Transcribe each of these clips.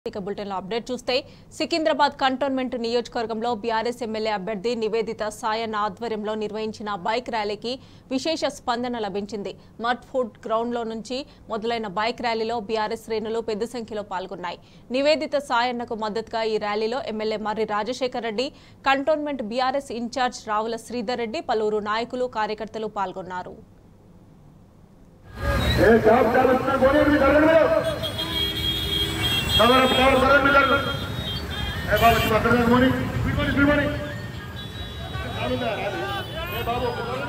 ఇక బులెటిన్లో అప్డేట్ చూస్తే సికింద్రాబాద్ కంటోన్మెంట్ నియోజకవర్గంలో బీఆర్ఎస్ ఎమ్మెల్యే అభ్యర్థి నివేదిత సాయన్న ఆధ్వర్యంలో నిర్వహించిన బైక్ ర్యాలీకి విశేష స్పందన లభించింది మడ్ ఫుడ్ గ్రౌండ్లో నుంచి మొదలైన బైక్ ర్యాలీలో బీఆర్ఎస్ శ్రేణులు పెద్ద సంఖ్యలో పాల్గొన్నాయి నివేదిత సాయన్నకు మద్దతుగా ఈ ర్యాలీలో MLA Marri Rajasekhar Reddy cantonment BRS incharge Ravula Sridhar Reddy పలువురు నాయకులు కార్యకర్తలు పాల్గొన్నారు ఏ జాబ్ చేస్తున్న కోనే మీ జరగలేదు కవర్ కవర్ కవర్ మీ జరగలేదు ఏ బాబు ఇప్పుడు అక్కడ మోని బిమోని బిమోని రానుందా రాదు ఏ బాబు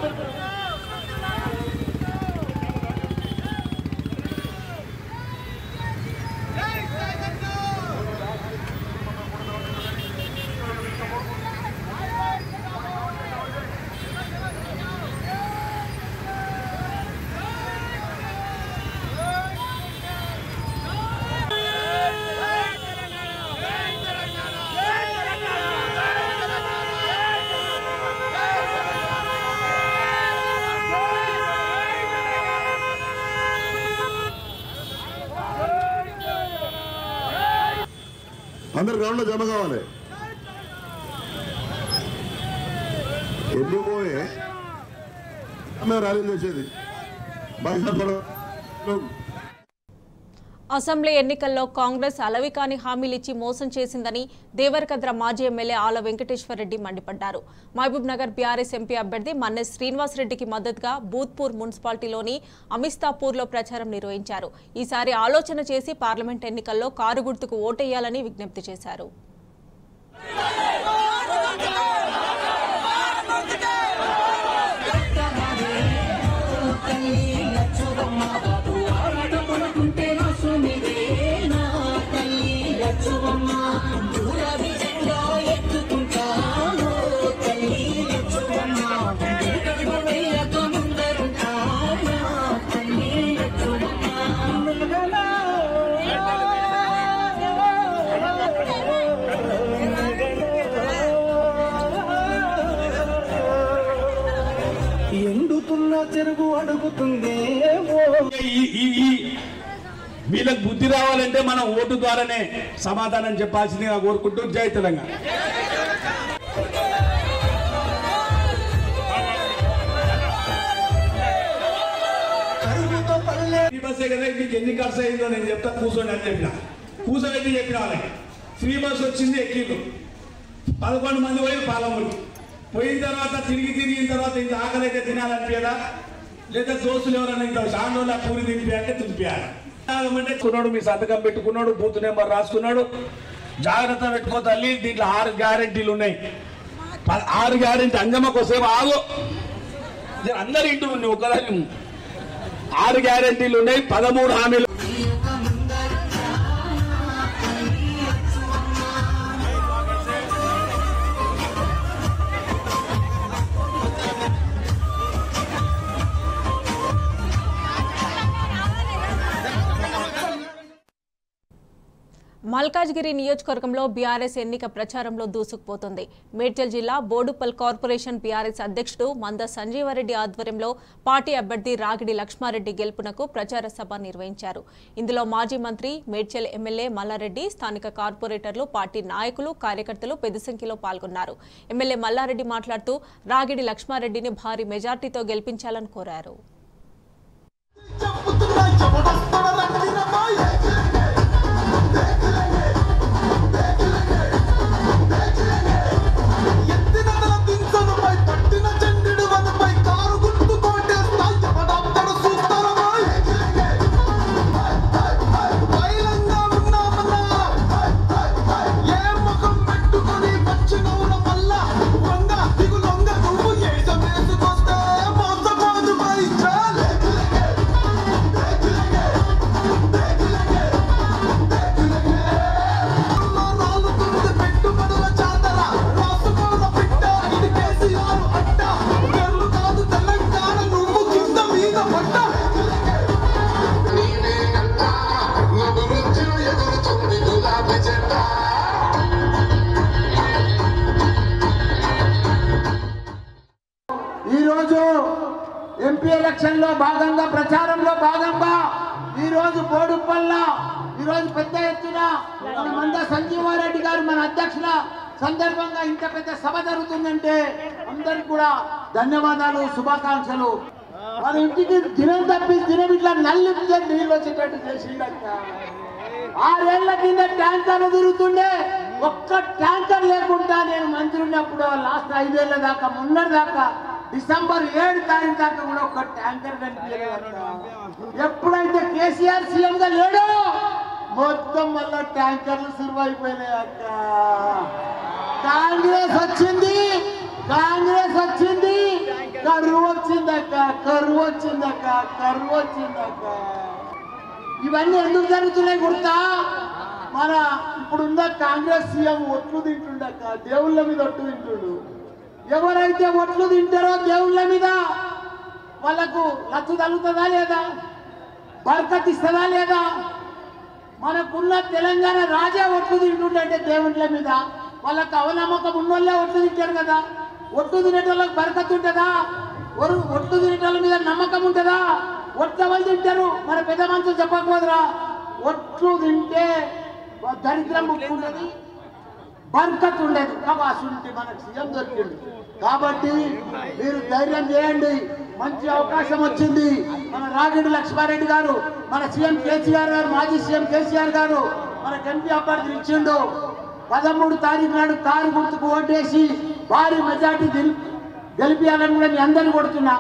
అందరు గ్రౌండ్ లో జమ కావాలి ఎందుకు పోయే మేము ర్యాలీలు చేసేది బాగా అసెంబ్లీ ఎన్నికల్లో కాంగ్రెస్ అలవికాని హామీలిచ్చి మోసం చేసిందని దేవరకద్ర మాజీ ఎమ్మెల్యే ఆల వెంకటేశ్వరరెడ్డి మండిపడ్డారు మహబూబ్ నగర్ బీఆర్ఎస్ ఎంపీ అభ్యర్థి మన్నె శ్రీనివాసరెడ్డికి మద్దతుగా బూత్పూర్ మున్సిపాలిటీలోని అమిస్తాపూర్లో ప్రచారం నిర్వహించారు ఈసారి ఆలోచన చేసి పార్లమెంట్ ఎన్నికల్లో కారు గుర్తుకు ఓటేయాలని విజ్ఞప్తి చేశారు ఎండుతున్న చెరుగు అడుగుతుందే ఈ ఈ ఈ వీళ్ళకి బుద్ధి రావాలంటే మనం ఓటు ద్వారానే సమాధానం చెప్పాల్సిందిగా కోరుకుంటూ జై తెలంగాణ కరువుతో పల్లె ఫ్రీ బస్సే కదా మీకు ఎన్ని ఖర్చు అయిందో నేను చెప్తా కూర్చోండి అని చెప్పిన కూర్చోబెట్టి చెప్పిన వాళ్ళకి ఫ్రీ బస్ వచ్చింది ఎక్కిళ్ళు పదకొండు మంది పోయి పాలమూరు పోయిన తర్వాత తిరిగి తిరిగిన తర్వాత ఇంత ఆకలి అయితే తినాలనిపించదా లేదా దోస్తులు ఎవరైనా ఇంత షాండోలా పూరి తినిపి అంటే తినిపించాలి అంటే కున్నాడు మీ సంతకం పెట్టుకున్నాడు బూత్ నెంబర్ రాసుకున్నాడు జాగ్రత్త పెట్టుకో తల్లి దీంట్లో ఆరు గ్యారెంటీలు ఉన్నాయి ప- ఆరు గ్యారెంటీ అంజమ్మ కోసేపు ఆగు జర అందరి ఇంటి ఉంది ఒకదాని ఆరు గ్యారెంటీలు ఉన్నాయి పదమూడు హామీలు మల్కాజ్గిరి నియోజకవర్గంలో బీఆర్ఎస్ ఎన్నిక ప్రచారంలో దూసుకుపోతుంది మేడ్చల్ జిల్లా బోడుపల్ కార్పొరేషన్ బీఆర్ఎస్ అధ్యక్షుడు మంద సంజీవరెడ్డి ఆధ్వర్యంలో పార్టీ అభ్యర్థి రాగిడి లక్ష్మారెడ్డి గెలుపునకు ప్రచార సభ నిర్వహించారు ఇందులో మాజీ మంత్రి మేడ్చల్ ఎమ్మెల్యే మల్లారెడ్డి స్థానిక కార్పొరేటర్లు పార్టీ నాయకులు కార్యకర్తలు పెద్ద సంఖ్యలో పాల్గొన్నారు ఎమ్మెల్యే మల్లారెడ్డి మాట్లాడుతూ రాగిడి లక్ష్మారెడ్డిని భారీ మెజార్టీతో గెలిపించాలని కోరారు చంపుతున్నా ఎవడొస్తాడ రండినమ్మాయి ఎత్తినడల దించనుపై పట్టిన చెండుడు వనపై కారు గుర్తు కోటేస్తా ఎవడొస్తాడ చూస్తారమ్మాయి బయలంగా ఉన్నామన్నా ఏ ముఖం పెట్టుకొని వచ్చినవుల వల్ల వంగ దిగు లొంగ నువ్వు ఏసం వేసుకొస్తే మోసపోదు పై చాలే నాలుగుంది పెట్టుబడుల చాదర రాసుకోల పిట్ట ఇది కేసీఆర్ అడ్డ పేర్లు కాదు తెలంగాణ నువ్వు కింద మీద పడ్డ ఈరోజు ఎంపీ ఎలక్షన్ లో భాగంగా ప్రచారంలో భాగంగా ఈరోజు బోడుపల్ల ఈరోజు పెద్ద ఎత్తున మన మంద సంజీవారెడ్డి గారు మన అధ్యక్షుల సందర్భంగా ఇంత పెద్ద సభ జరుగుతుందంటే అందరికి కూడా ధన్యవాదాలు శుభాకాంక్షలు మన ఇంటికి దినం తప్పి దినం ఇట్లా నల్లిపితే నీళ్ళు వచ్చేటట్టు చేసిండక్క ఆరేళ్ల కింద ట్యాంకర్లు తిరుగుతుండే ఒక్క ట్యాంకర్ లేకుండా నేను మంత్రి ఉన్నప్పుడు లాస్ట్ ఐదేళ్ల దాకా మొన్నటి దాకా డిసెంబర్ ఏడు తారీఖు దాకా కూడా ఒక్క ట్యాంకర్ కనిపించలేదు ఎప్పుడైతే కేసీఆర్ సీఎం గా లేడో మొత్తం మళ్ళా ట్యాంకర్లు సురువు అయిపోయినాయి అక్క కాంగ్రెస్ వచ్చింది కాంగ్రెస్ వచ్చింది కరువు వచ్చిందక్క కరువు వచ్చిందక్క కరువు వచ్చిందక్క ఇవన్నీ ఎందుకు జరుగుతున్నాయి గుర్తా మన ఇప్పుడున్న కాంగ్రెస్ సీఎం ఒట్లు తింటుండక్క దేవుళ్ళ మీద ఒట్లు తింటుండు ఎవరైతే ఒట్లు తింటారో దేవుళ్ళ మీద వాళ్ళకు లచ్చు తగ్గుతుందా లేదా బర్కత్ ఇస్తుందా లేదా మనకున్న తెలంగాణ రాజా ఒట్లు తింటుండే దేవుళ్ళ మీద వాళ్ళకి అవనమ్మకం ఉన్నోళ్ళే ఒట్లు తింటారు కదా ఒట్లు తినేటోళ్ళకి బరకత్ ఉంటుందా ఒరు ఒట్లు తినేటోళ్ళ మీద నమ్మకం ఉంటుందా ఒట్లు ఎవరు తింటారు మన పెద్ద మనుషులు చెప్పకపోదురా ఒట్లు తింటే దరిద్రం ముక్కుంటుంది బర్కత్ ఉండేది అసుంటి మనకు సీఎం దొరికింది కాబట్టి మీరు ధైర్యం చేయండి మంచి అవకాశం వచ్చింది మన రాగిడి లక్ష్మారెడ్డి గారు మన సీఎం కేసీఆర్ గారు మాజీ సీఎం కేసీఆర్ గారు మనకు ఎంపీ అభ్యర్థులు ఇచ్చిండు పదమూడు తారీఖు నాడు కారు గుర్తుకు ఓటేసి భారీ మెజార్టీ గెలి గెలిపియాలని కూడా మీ అందరిని కొడుతున్నా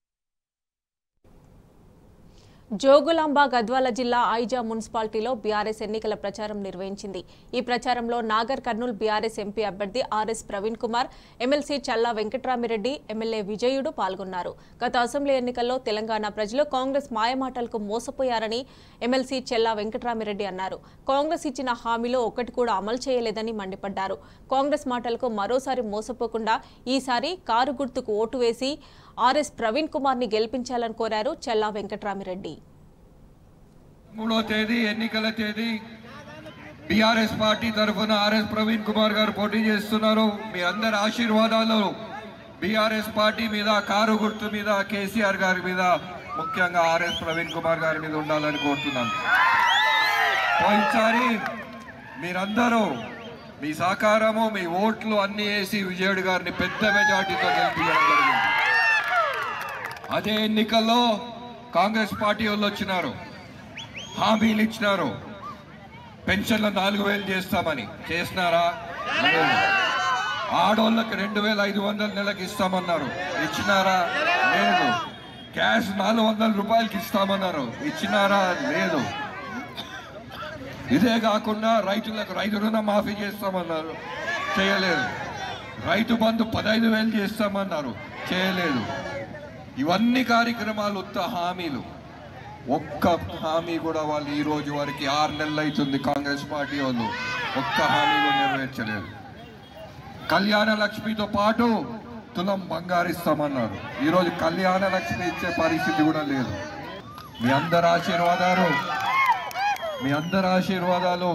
జోగులాంబ గద్వాల జిల్లా ఐజా మున్సిపాలిటీలో బీఆర్ఎస్ ఎన్నికల ప్రచారం నిర్వహించింది ఈ ప్రచారంలో నాగర్ కర్నూల్ బీఆర్ఎస్ ఎంపీ అభ్యర్థి RS Praveen Kumar MLC Challa Venkatramireddy MLA Vijayudu పాల్గొన్నారు గత అసెంబ్లీ ఎన్నికల్లో తెలంగాణ ప్రజలు కాంగ్రెస్ మాయమాటలకు మోసపోయారని ఎమ్మెల్సీ చెల్లా వెంకట్రామిరెడ్డి అన్నారు కాంగ్రెస్ ఇచ్చిన హామీలో ఒక్కటి కూడా అమలు చేయలేదని మండిపడ్డారు కాంగ్రెస్ మాటలకు మరోసారి మోసపోకుండా ఈసారి కారు గుర్తుకు ఓటు వేసి ఆర్ఎస్ ప్రవీణ్ కుమార్ ని గెలిపించాలని కోరారు చెల్లా వెంకట్రామిరెడ్డి మూడో తేదీ ఎన్నికల తేదీ బీఆర్ఎస్ పార్టీ తరఫున ఆర్ఎస్ ప్రవీణ్ కుమార్ గారు పోటీ చేస్తున్నారు మీ అందరి ఆశీర్వాదాలు బీఆర్ఎస్ పార్టీ మీద కారు గుర్తు మీద కేసీఆర్ గారి మీద ముఖ్యంగా ఆర్ఎస్ ప్రవీణ్ కుమార్ గారి మీద ఉండాలని కోరుతున్నాను పోయినసారి మీరందరూ మీ సహకారము మీ ఓట్లు అన్ని వేసి విజయుడు గారిని పెద్ద మెజార్టీతో గెలిపించడం జరిగింది అదే ఎన్నికల్లో కాంగ్రెస్ పార్టీ వాళ్ళు వచ్చినారు హామీలు ఇచ్చినారు పెన్షన్లు నాలుగు వేలు చేస్తామని చేసినారా లేదు ఆడోళ్ళకి రెండు వేల ఐదు వందల నెలకి ఇస్తామన్నారు ఇచ్చినారా లేదు గ్యాస్ నాలుగు వందల రూపాయలకి ఇస్తామన్నారు ఇచ్చినారా లేదు ఇదే కాకుండా రైతులకు రైతు రుణం మాఫీ చేస్తామన్నారు చేయలేదు రైతు బంధు పదహైదు వేలు చేస్తామన్నారు చేయలేదు ఇవన్నీ కార్యక్రమాలు ఉత్త హామీలు ఒక్క హామీ కూడా వాళ్ళు ఈ రోజు వరకు ఆరు నెలలు అవుతుంది కాంగ్రెస్ పార్టీ వాళ్ళు ఒక్క హామీ కూడా నెరవేర్చలేదు కళ్యాణ లక్ష్మితో పాటు తులం బంగారిస్తామన్నారు ఈరోజు కళ్యాణ లక్ష్మి ఇచ్చే పరిస్థితి కూడా లేదు మీ అందరి ఆశీర్వాదాలు మీ అందరి ఆశీర్వాదాలు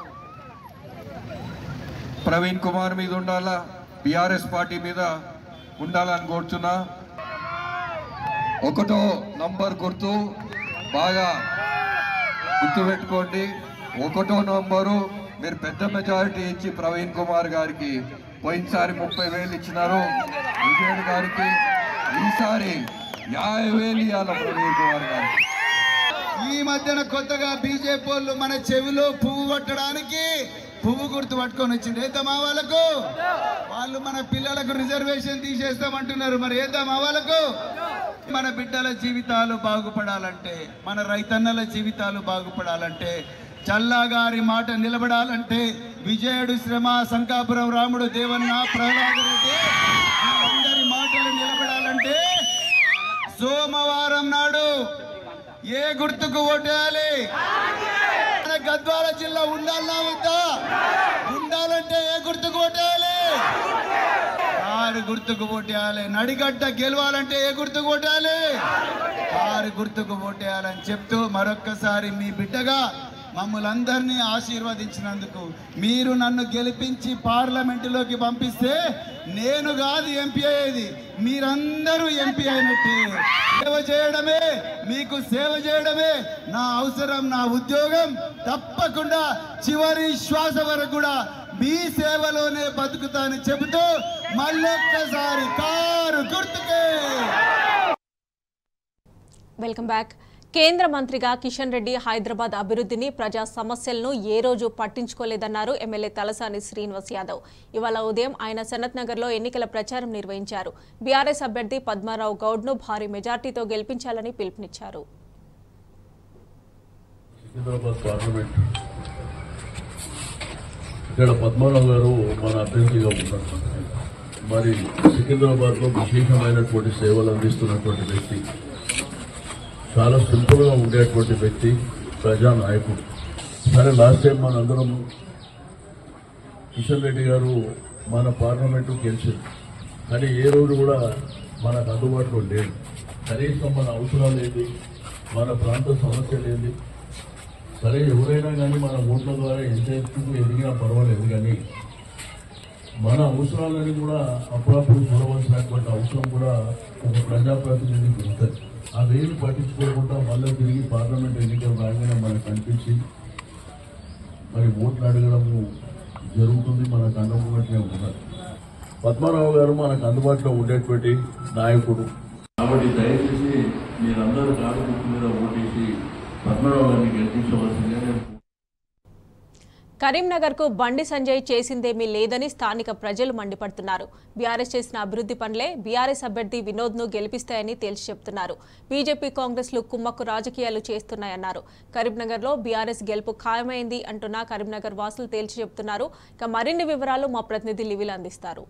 ప్రవీణ్ కుమార్ మీద ఉండాలా బీఆర్ఎస్ పార్టీ మీద ఉండాలని కోరుతున్నా ఒకటో నంబర్ గుర్తు బాగా గుర్తు పెట్టుకోండి ఒకటో నంబరు మీరు పెద్ద మెజారిటీ ఇచ్చి ప్రవీణ్ కుమార్ గారికి పోయినసారి ముప్పై వేలు ఇచ్చినారు విజయన్ గారికి ఈసారి యాభై వేలు ఇవ్వాలి ప్రవీణ్ కుమార్ గారికి ఈ మధ్యన కొత్తగా బీజేపీ వాళ్ళు మన చెవిలో పువ్వు కొట్టడానికి పువ్వు గుర్తు పట్టుకొని వచ్చింది ఏద్దామా వాళ్ళకు వాళ్ళు మన పిల్లలకు రిజర్వేషన్ తీసేస్తామంటున్నారు మరి ఏద్దామా వాళ్ళకు మన బిడ్డల జీవితాలు బాగుపడాలంటే మన రైతన్నల జీవితాలు బాగుపడాలంటే చల్లా గారి మాట నిలబడాలంటే విజయుడు శ్రమ శంకాపురం రాముడు దేవన్న ప్రహ్లాద రెడ్డి వీళ్ళందరి మాటలు నిలబడాలంటే సోమవారం నాడు ఏ గుర్తుకు ఓటేయాలి మన గద్వాల జిల్లా ఉండాలన్నా వద్దా ఉండాలంటే ఏ గుర్తుకు ఓటేయాలి ఆరు గుర్తుకు ఓటేయాలి నడిగడ్డ గెలవాలంటే ఏ గుర్తుకు ఓటేయాలి ఆరు గుర్తుకు ఓటేయాలని చెప్తూ మరొక్కసారి మీ బిడ్డగా మమ్మల్ని అందరినీ ఆశీర్వదించినందుకు మీరు నన్ను గెలిపించి పార్లమెంటులోకి పంపిస్తే నేను కాదు ఎంపీ అయ్యేది మీరందరూ ఎంపీ అయినట్టే సేవ చేయడమే మీకు సేవ చేయడమే నా అవసరం నా ఉద్యోగం తప్పకుండా చివరి శ్వాస వరకు కూడా మీ సేవలోనే బతుకుతానని చెబుతూ మళ్ళొక్కసారి కారు గుర్తుకే వెల్కమ్ బ్యాక్ కేంద్ర మంత్రిగా కిషన్ రెడ్డి హైదరాబాద్ అభివృద్ధిని ప్రజా సమస్యలను ఏ రోజు పట్టించుకోలేదన్నారు ఎమ్మెల్యే తలసాని శ్రీనివాస్ యాదవ్ ఇవాళ ఉదయం ఆయన సనత్ నగర్లో ఎన్నికల ప్రచారం నిర్వహించారు బీఆర్ఎస్ అభ్యర్థి పద్మారావు గౌడ్ను భారీ మెజార్టీతో గెలిపించాలని పిలుపునిచ్చారు సికింద్రాబాద్ పార్లమెంట్ ఇక్కడ పద్మారావు గారు మన అభ్యర్థిగా ఉన్నారు మరి సికింద్రాబాద్లో విశేషమైనటువంటి సేవలు అందిస్తున్నటువంటి వ్యక్తి చాలా సింపుల్గా ఉండేటువంటి వ్యక్తి ప్రజానాయకుడు సరే లాస్ట్ టైం మనందరం కిషన్ రెడ్డి గారు మన పార్లమెంటు గెలిచింది కానీ ఏ రోజు కూడా మనకు అందుబాటులో లేదు కనీసం మన అవసరాలు ఏంటి మన ప్రాంత సమస్యలు ఏంటి సరే ఎవరైనా కానీ మన ఓట్ల ద్వారా ఎంత ఎత్తుకు ఎదిగినా పర్వాలేదు కానీ మన అవసరాలని కూడా అప్పుడప్పుడు చూడవలసినటువంటి అవసరం కూడా ఒక ప్రజాప్రతినిధికి ఉంటుంది అవేమి పట్టించుకోకుండా మళ్ళీ తిరిగి పార్లమెంట్ ఎన్నికలు రాగానే మనకు కనిపించి మరి ఓట్లు అడగడము జరుగుతుంది మనకు అందుబాటులో ఉన్నారు పద్మారావు గారు మనకు అందుబాటులో ఉండేటువంటి నాయకుడు కాబట్టి దయచేసి మీరందరూ కారు గుర్తు మీద ఓటేసి పద్మనాభ గారిని గెలిపించవలసిందిగా నేను కరీంనగర్ కు బండి సంజయ్ చేసిందేమీ లేదని స్థానిక ప్రజలు మండిపడుతున్నారు బీఆర్ఎస్ చేసిన అభివృద్ధి పనులే బీఆర్ఎస్ అభ్యర్థి వినోద్ ను గెలిపిస్తాయని తేల్చి చెప్తున్నారు బీజేపీ కాంగ్రెస్లు కుమ్మక్కు రాజకీయాలు చేస్తున్నాయన్నారు కరీంనగర్ లో బీఆర్ఎస్ గెలుపు ఖాయమైంది అంటున్న కరీంనగర్ వాసులు తేల్చి చెప్తున్నారు ఇక మరిన్ని వివరాలు మా ప్రతినిధి లివిల్ అందిస్తారు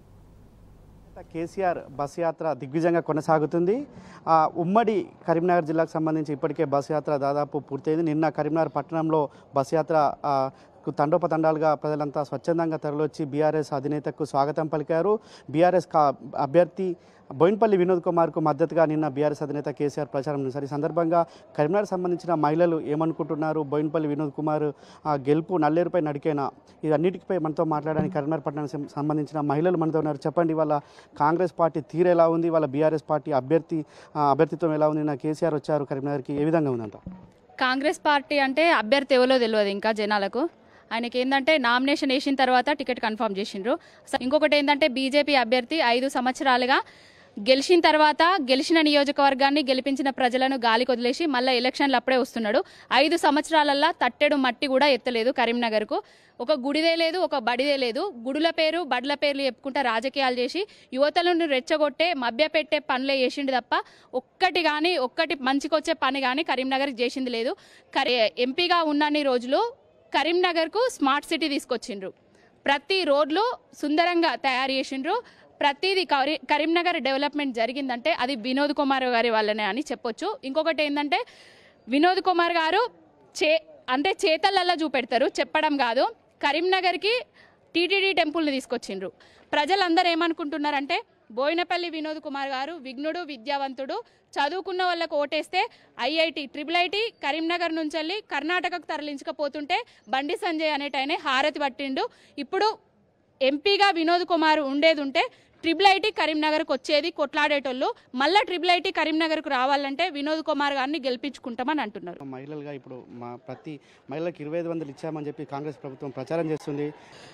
కేసీఆర్ బస్ యాత్ర దిగ్విజయంగా కొనసాగుతుంది ఆ, ఉమ్మడి కరీంనగర్ జిల్లాకు సంబంధించి ఇప్పటికే బస్ యాత్ర దాదాపు పూర్తయింది నిన్న కరీంనగర్ పట్టణంలో బస్ యాత్ర ఆ, కు తండోపతండాలుగా ప్రజలంతా స్వచ్ఛందంగా తరలివచ్చి బీఆర్ఎస్ అధినేతకు స్వాగతం పలికారు బీఆర్ఎస్ కా అభ్యర్థి బోయిన్పల్లి వినోద్ కుమార్కు మద్దతుగా నిన్న బీఆర్ఎస్ అధినేత కేసీఆర్ ప్రచారం చేశారు ఈ సందర్భంగా కరీంనగర్ సంబంధించిన మహిళలు ఏమనుకుంటున్నారు బోయిన్పల్లి వినోద్ కుమార్ ఆ, గెలుపు నల్లేరుపై నడికేనా ఇదన్నిటిపై మనతో మాట్లాడడానికి కరీంనగర్ పట్టణానికి సం- సంబంధించిన మహిళలు మనతో ఉన్నారు చెప్పండి వాళ్ళ కాంగ్రెస్ పార్టీ తీరు ఎలా ఉంది వాళ్ళ బీఆర్ఎస్ పార్టీ అభ్యర్థి ఆ, అభ్యర్థిత్వం ఎలా ఉంది నిన్న కేసీఆర్ వచ్చారు కరీంనగర్కి ఏ విధంగా ఉందంట కాంగ్రెస్ పార్టీ అంటే అభ్యర్థి ఎవరో తెలియదు ఇంకా జనాలకు ఆయనకి ఏంటంటే నామినేషన్ వేసిన తర్వాత టికెట్ కన్ఫర్మ్ చేసిండ్రు స- ఇంకొకటి ఏంటంటే బీజేపీ అభ్యర్థి ఐదు సంవత్సరాలుగా గెలిచిన తర్వాత గెలిచిన నియోజకవర్గాన్ని గెలిపించిన ప్రజలను గాలికి వదిలేసి మళ్ళీ ఎలక్షన్లు అప్పుడే వస్తున్నాడు ఐదు సంవత్సరాలల్లా తట్టెడు మట్టి కూడా ఎత్తలేదు కరీంనగర్కు ఒక గుడిదే లేదు ఒక బడిదే లేదు గుడుల పేరు బడుల పేర్లు చెప్పుకుంటా రాజకీయాలు చేసి యువతలను రెచ్చగొట్టే మభ్యపెట్టే పనులే చేసిండు తప్ప ఒక్కటి కానీ ఒక్కటి మంచికొచ్చే పని కానీ కరీంనగర్కి చేసింది లేదు కరీ ఎంపీగా ఉన్నన్ని రోజులు కరీంనగర్కు స్మార్ట్ సిటీ తీసుకొచ్చిండ్రు ప్రతి రోడ్లు సుందరంగా తయారు చేసిండ్రు ప్రతిదీ కరీ కరీంనగర్ డెవలప్మెంట్ జరిగిందంటే అది వినోద్ కుమార్ గారి వల్లనే అని చెప్పొచ్చు ఇంకొకటి ఏంటంటే వినోద్ కుమార్ గారు చే అంటే చేతలల్లా చూపెడతారు చెప్పడం కాదు కరీంనగర్కి టీటీడీ టెంపుల్ని తీసుకొచ్చిండ్రు ప్రజలందరూ ఏమనుకుంటున్నారంటే బోయినపల్లి వినోద్ కుమార్ గారు విఘ్నుడు విద్యావంతుడు చదువుకున్న వాళ్ళకు ఓటేస్తే ఐఐటి ట్రిపుల్ ఐటి కరీంనగర్ నుంచి వెళ్ళి కర్ణాటకకు తరలించకపోతుంటే బండి సంజయ్ అనేటైనే హారతి పట్టిండు ఇప్పుడు ఎంపీగా వినోద్ కుమార్ ఉండేది ఉంటే ట్రిపుల్ ఐటీ కరీంనగర్కి వచ్చేది కొట్లాడేటోళ్ళు మళ్ళీ ట్రిపుల్ ఐటీ కరీంనగర్కు రావాలంటే వినోద్ కుమార్ గారిని గెలిపించుకుంటామని అంటున్నారు మహిళలుగా ఇప్పుడు మా ప్రతి మహిళలకు ఇరవై ఐదు వందలు ఇచ్చామని చెప్పి కాంగ్రెస్ ప్రభుత్వం ప్రచారం చేస్తుంది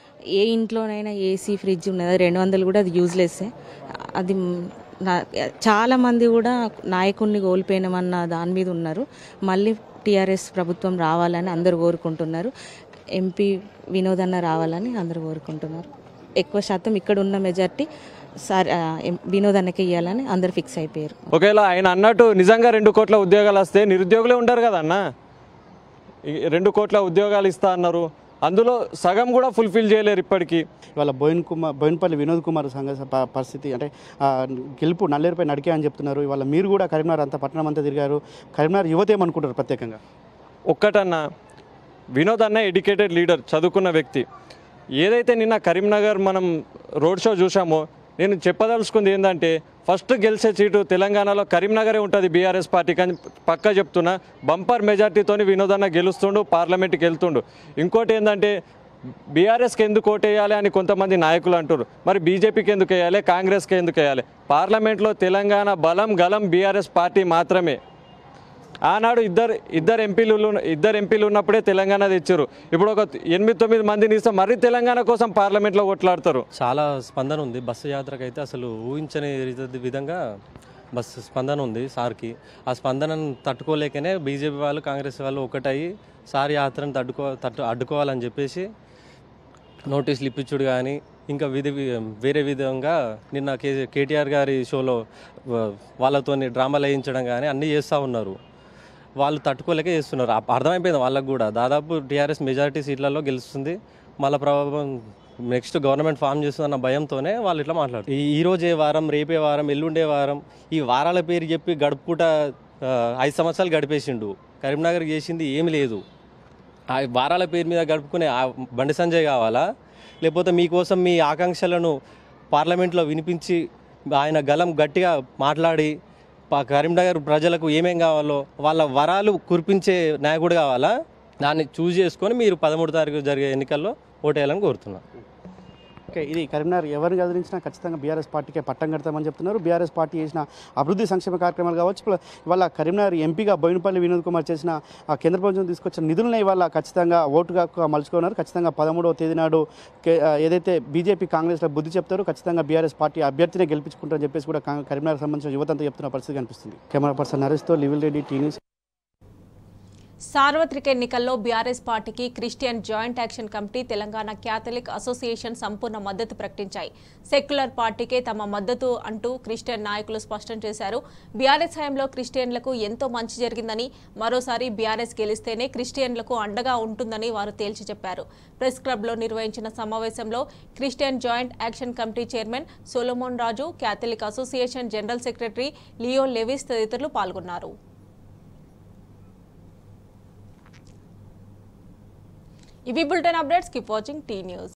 ఏ ఇంట్లోనైనా ఏసీ ఫ్రిడ్జ్ ఉన్నది రెండు వందలు కూడా అది యూజ్లెస్సే అది నా- చాలా మంది కూడా నాయకుడిని కోల్పోయినామన్న దాని మీద ఉన్నారు మళ్ళీ టీఆర్ఎస్ ప్రభుత్వం రావాలని అందరూ కోరుకుంటున్నారు ఎంపీ వినోద్ అన్న రావాలని అందరూ కోరుకుంటున్నారు ఎక్కువ శాతం ఇక్కడ ఉన్న మెజార్టీ సార్ ఆ, ఎం- వినోద్ అన్నకి ఇవ్వాలని అందరు ఫిక్స్ అయిపోయారు ఒకవేళ ఆయన అన్నట్టు నిజంగా రెండు కోట్ల ఉద్యోగాలు వస్తే నిరుద్యోగులే ఉంటారు కదా అన్న ఈ రెండు కోట్ల ఉద్యోగాలు ఇస్తా అన్నారు అందులో సగం కూడా ఫుల్ఫిల్ చేయలేరు ఇప్పటికీ ఇవాళ బోయిన్ కుమార్ బోయిన్పల్లి వినోద్ కుమార్ సంఘ ప- పరిస్థితి అంటే ఆ, గెలుపు నల్లేరుపై నడికే అని చెప్తున్నారు ఇవాళ మీరు కూడా కరీంనగర్ అంతా పట్టణం అంతా తిరిగారు కరీంనగర్ యువత ఏమనుకుంటారు ప్రత్యేకంగా ఒక్కటన్నా వినోద్ అన్న ఎడ్యుకేటెడ్ లీడర్ చదువుకున్న వ్యక్తి ఏదైతే నిన్న కరీంనగర్ మనం రోడ్ షో చూసామో నేను చెప్పదలుచుకుంది ఏంటంటే ఫస్ట్ గెలిచే సీటు తెలంగాణలో కరీంనగరే ఉంటుంది బీఆర్ఎస్ పార్టీకి అని పక్కా చెప్తున్నా బంపర్ మెజార్టీతోని వినోదన్న గెలుస్తుండు పార్లమెంట్కి వెళ్తుండు ఇంకోటి ఏంటంటే బీఆర్ఎస్కి ఎందుకు ఓటేయాలి అని కొంతమంది నాయకులు అంటారు మరి బీజేపీకి ఎందుకు వేయాలి కాంగ్రెస్కి ఎందుకు వేయాలి పార్లమెంట్లో తెలంగాణ బలం గలం బీఆర్ఎస్ పార్టీ మాత్రమే ఆనాడు ఇద్దరు ఇద్దరు ఎంపీలు ఉన్న- ఇద్దరు ఎంపీలు ఉన్నప్పుడే తెలంగాణ తెచ్చారు ఇప్పుడు ఒక ఎనిమిది తొమ్మిది మందిని ఇస్తే మరీ తెలంగాణ కోసం పార్లమెంట్లో కొట్లాడతారు చాలా స్పందన ఉంది బస్సు యాత్రకు అయితే అసలు ఊహించని రీతి- విధంగా బస్సు స్పందన ఉంది సార్కి ఆ స్పందనను తట్టుకోలేకనే బీజేపీ వాళ్ళు కాంగ్రెస్ వాళ్ళు ఒకటయ్యి సార్ యాత్రను తట్టుకో తట్టు అడ్డుకోవాలని చెప్పేసి నోటీసులు ఇప్పించుడు కానీ ఇంకా విధి వేరే విధంగా నిన్న కే కేటీఆర్ గారి షోలో వాళ్ళతో డ్రామాలు వేయించడం కానీ అన్నీ చేస్తూ ఉన్నారు వాళ్ళు తట్టుకోలేక చేస్తున్నారు అప్- అర్థమైపోయింది వాళ్ళకు కూడా దాదాపు టీఆర్ఎస్ మెజారిటీ సీట్లలో గెలుస్తుంది మళ్ళీ ప్రభావం నెక్స్ట్ గవర్నమెంట్ ఫామ్ చేస్తుందన్న భయంతోనే వాళ్ళు ఇట్లా మాట్లాడుతారు ఈ ఈ రోజే వారం రేపే వారం ఎల్లుండే వారం ఈ వారాల పేరు చెప్పి గడుపుట ఆ, ఐదు సంవత్సరాలు గడిపేసిండు కరీంనగర్ చేసింది ఏమి లేదు ఆ వారాల పేరు మీద గడుపుకునే ఆ బండి సంజయ్ కావాలా లేకపోతే మీకోసం మీ ఆకాంక్షలను పార్లమెంట్లో వినిపించి ఆయన గలం గట్టిగా మాట్లాడి ప- కరీంనగర్ ప్రజలకు ఏమేం కావాలో వాళ్ళ వరాలు కురిపించే నాయకుడు కావాలా దాన్ని చూజ్ చేసుకొని మీరు పదమూడు తారీఖు జరిగే ఎన్నికల్లో ఓటేయాలని కోరుతున్నాను ఓకే ఇది కరీంనగర్ ఎవరిని గదిలించినా ఖచ్చితంగా బీఆర్ఎస్ పార్టీకే పట్టం కడతామని చెప్తున్నారు బీఆర్ఎస్ పార్టీ చేసిన అభివృద్ధి సంక్షేమ కార్యక్రమాలు కావచ్చు ఇవాళ- ఇవాళ కరీంనగర్ ఎంపీగా బోయినపల్లి వినోద్ కుమార్ చేసిన ఆ కేంద్ర ప్రభుత్వం తీసుకొచ్చిన నిధులనే ఇవాళ ఖచ్చితంగా ఓటుగా మలుచుకున్నారు ఖచ్చితంగా పదమూడవ తేదీ నాడు కే- ఆ, ఏదైతే బీజేపీ కాంగ్రెస్లో బుద్ధి చెప్తారో ఖచ్చితంగా బీఆర్ఎస్ పార్టీ అభ్యర్థినే గెలిపించుకుంటారని చెప్పేసి కూడా కా- కరీంనగర్ సంబంధించిన యువతంతా చెప్తున్న పరిస్థితి కనిపిస్తుంది కెమెరా పర్సన్ నరేష్తో లివిల్ రెడ్డి టీ న్యూస్ సార్వత్రిక ఎన్నికల్లో బీఆర్ఎస్ పార్టీకి Christian joint action committee Telangana Catholic association సంపూర్ణ మద్దతు ప్రకటించాయి సెక్యులర్ పార్టీకే తమ మద్దతు అంటూ క్రిస్టియన్ నాయకులు స్పష్టం చేశారు బీఆర్ఎస్ హయాంలో క్రిస్టియన్లకు ఎంతో మంచి జరిగిందని మరోసారి బీఆర్ఎస్ గెలిస్తేనే క్రిస్టియన్లకు అండగా ఉంటుందని వారు తేల్చి చెప్పారు ప్రెస్ క్లబ్లో నిర్వహించిన సమావేశంలో Christian joint action committee chairman Solomon Raju Catholic association general secretary Leo Lewis తదితరులు పాల్గొన్నారు ఇవి bulletin updates keep watching T news